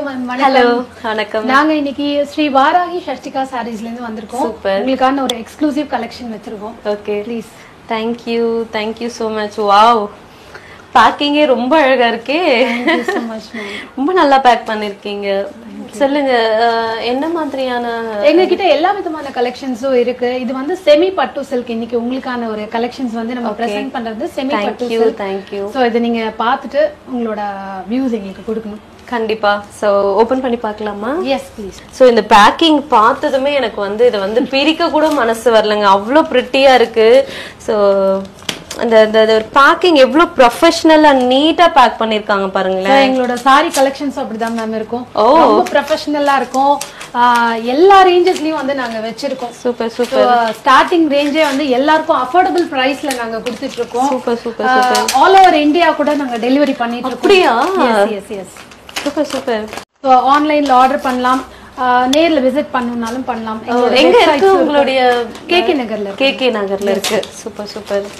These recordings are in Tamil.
மேம் ஹலோ வணக்கம் வணக்கம் நாங்க இன்னைக்கு ஸ்ரீ வாராகி ஷஷ்டிகா சாரீஸ்ல இருந்து வந்திருக்கோம் Super. உங்களுக்கான ஒரு எக்ஸ்க்ளூசிவ் கலெக்ஷன் வச்சிருக்கோம் okay please thank you thank you so much wow பேக்கிங்கே ரொம்ப அழகா இருக்கே so much, ma'am. ரொம்ப நல்லா பேக் பண்ணிருக்கீங்க சொல்லுங்க அஹ், என்ன மாதிரியான எங்க கிட்ட எல்லா விதமான கலெக்ஷன்ஸும் இருக்கு இது வந்து செமி பட்டு சில்க் இன்னைக்கு உங்களுக்கான ஒரு கலெக்ஷன்ஸ் வந்து நம்ம பிரசன்ட் பண்றது செமி பட்டு தேங்க்யூ சில்க் தேங்க்யூ சோ இதை நீங்க பார்த்துட்டு உங்களோட வியூஸ் எங்களுக்கு கொடுக்கணும் கண்டிப்பா ஸோ ஓபன் பண்ணி பார்க்கலாமா எஸ் ப்ளீஸ் ஸோ இந்த பேக்கிங் பார்த்ததுமே எனக்கு வந்து இதை வந்து பிரிக்க கூட மனசு வரலங்க அவ்வளோ ப்ரிட்டியா இருக்கு ஸோ அந்த அந்த பேக்கிங் எவ்வளோ ப்ரொஃபஷனலா நீட்டா பேக் பண்ணிருக்காங்க பாருங்களேன் எங்களோட சாரி கலெக்ஷன்ஸ் அப்படிதான் மேம் இருக்கும் ஓ. ரொம்ப ப்ரொஃபஷனலா இருக்கும் ஆஹ் எல்லா ரேஞ்சஸ்லயும் வந்து நாங்க வச்சிருக்கோம் சூப்பர் சூப்பர் ஸ்டார்டிங் ரேஞ்சே வந்து எல்லாருக்கும் அஃபோர்டபுள் பிரைஸ்ல நாங்க கொடுத்துட்டு இருக்கோம் super super all over India கூட நாங்க டெலிவரி பண்ணிட்டு இருக்கோம் அப்படியா yes yes super super so ஆன்லைன்ல ஆர்டர் பண்ணலாம் ஆஹ் நேர்ல விசிட் பண்ணணும்னாலும் பண்ணலாம் எங்க இருக்கு உங்களுடைய கேகே நகர்ல இருக்கு. கேகே நகர்ல இருக்கு சூப்பர் சூப்பர்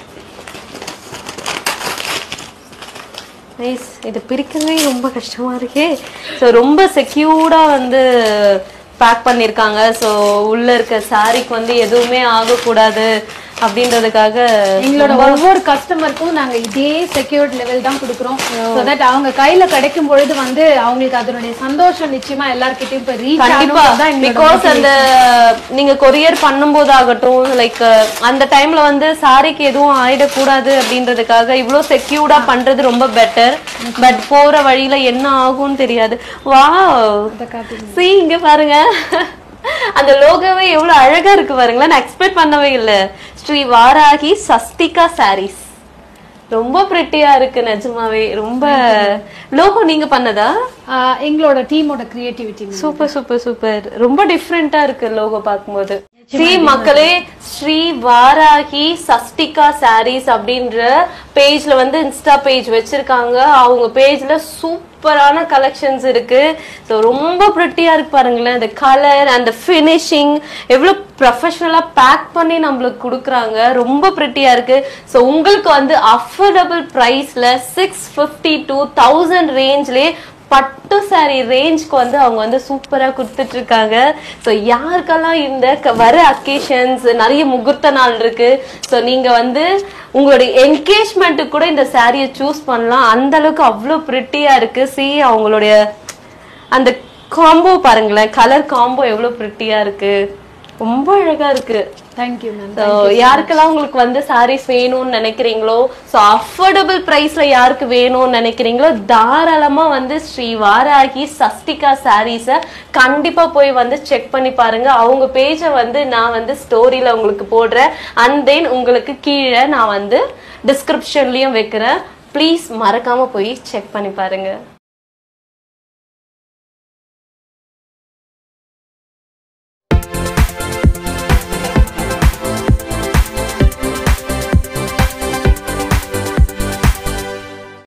நைஸ் இது பிரிக்கவே ரொம்ப கஷ்டமா இருக்கே ஸோ ரொம்ப செக்யூர்டா வந்து பேக் பண்ணிருக்காங்க ஸோ உள்ள இருக்க சாரிக்கு வந்து எதுவுமே ஆகக்கூடாது அப்படின்றதுக்காக எங்களோட ஒவ்வொரு கஸ்டமருக்கும் நாங்க இதே செக்யூர்ட் லெவல் தான் கொடுக்குறோம் ஸோ தட் அவங்க கையில கிடைக்கும் பொழுது வந்து அவங்களுக்கு அதனுடைய சந்தோஷம் நிச்சயமா எல்லார்கிட்டயும் போய் ரீச் கண்டிப்பா பிகாஸ் அந்த நீங்க கொரியர் பண்ணும்போது ஆகட்டும் லைக் அந்த டைம்ல வந்து சாரிக்கு எதுவும் ஆயிடக்கூடாது அப்படின்றதுக்காக இவ்ளோ செக்யூர்டா பண்றது ரொம்ப பெட்டர் பட் போற வழியில என்ன ஆகும்னு தெரியாது வா சி இங்க பாருங்க அந்த லோகோவே எவ்வளவு அழகா இருக்கு பாருங்களேன் நான் எக்ஸ்பெக்ட் பண்ணவே இல்ல ஸ்ரீ வாராகி சஸ்திகா சாரீஸ் ரொம்ப பிரிட்டியா இருக்கு நிஜமாவே ரொம்ப லோகோ நீங்க பண்ணதா எங்களோட டீமோட கிரியேட்டிவிட்டி சூப்பர் சூப்பர் சூப்பர் ரொம்ப டிஃப்ரெண்டா இருக்கு லோகோ பார்க்கும்போது ஸ்ரீ மக்களே ஸ்ரீ வாராகி சஸ்டிகா சாரீஸ் அப்படின்ற பேஜ்ல வந்து இன்ஸ்டா பேஜ் வச்சிருக்காங்க அவங்க பேஜ்ல சூப்பரான கலெக்ஷன்ஸ் இருக்கு ஸோ ரொம்ப ப்ரிட்டியா இருக்கு பாருங்களேன் இந்த கலர் அந்த ஃபினிஷிங் எவ்வளவு ப்ரொஃபஷனலா பேக் பண்ணி நம்மளுக்கு கொடுக்குறாங்க ரொம்ப ப்ரிட்டியா இருக்கு ஸோ உங்களுக்கு வந்து அஃபோர்டபுள் ப்ரைஸ்ல சிக்ஸ் ஃபிஃப்டி டூ தௌசண்ட் ரேஞ்ச்லேயே பட்டு saree ரேஞ்ச்க்கு வந்து அவங்க வந்து சூப்பரா கொடுத்துட்டு இருக்காங்க ஸோ யாருக்கெல்லாம் இந்த க- வர அக்கேஷன்ஸ் நிறைய முகூர்த்த நாள் இருக்கு ஸோ நீங்க வந்து உங்களுடைய என்கேஜ்மெண்ட்டுக்கு கூட இந்த சாரியை சூஸ் பண்ணலாம் அந்த அளவுக்கு அவ்வளோ ப்ரிட்டியா இருக்கு சி அவங்களுடைய அந்த காம்போ பாருங்களேன் கலர் காம்போ எவ்வளோ ப்ரிட்டியா இருக்கு ரொம்ப அழகா இருக்கு தேங்க்யூ மேம் ஸோ யாருக்கெல்லாம் உங்களுக்கு வந்து சாரீஸ் வேணும்னு நினைக்கிறீங்களோ ஸோ அஃபோர்டபுள் ப்ரைஸ்ல யாருக்கு வேணும்னு நினைக்கிறீங்களோ தாராளமா வந்து ஸ்ரீ வாராகி சஸ்டிகா சாரீஸை கண்டிப்பா போய் வந்து செக் பண்ணி பாருங்க அவங்க பேஜை வந்து நான் வந்து ஸ்டோரியில உங்களுக்கு போடுறேன் அண்ட் தென் உங்களுக்கு கீழே நான் வந்து டிஸ்கிரிப்ஷன்லயும் வைக்கிறேன் ப்ளீஸ் மறக்காம போய் செக் பண்ணி பாருங்க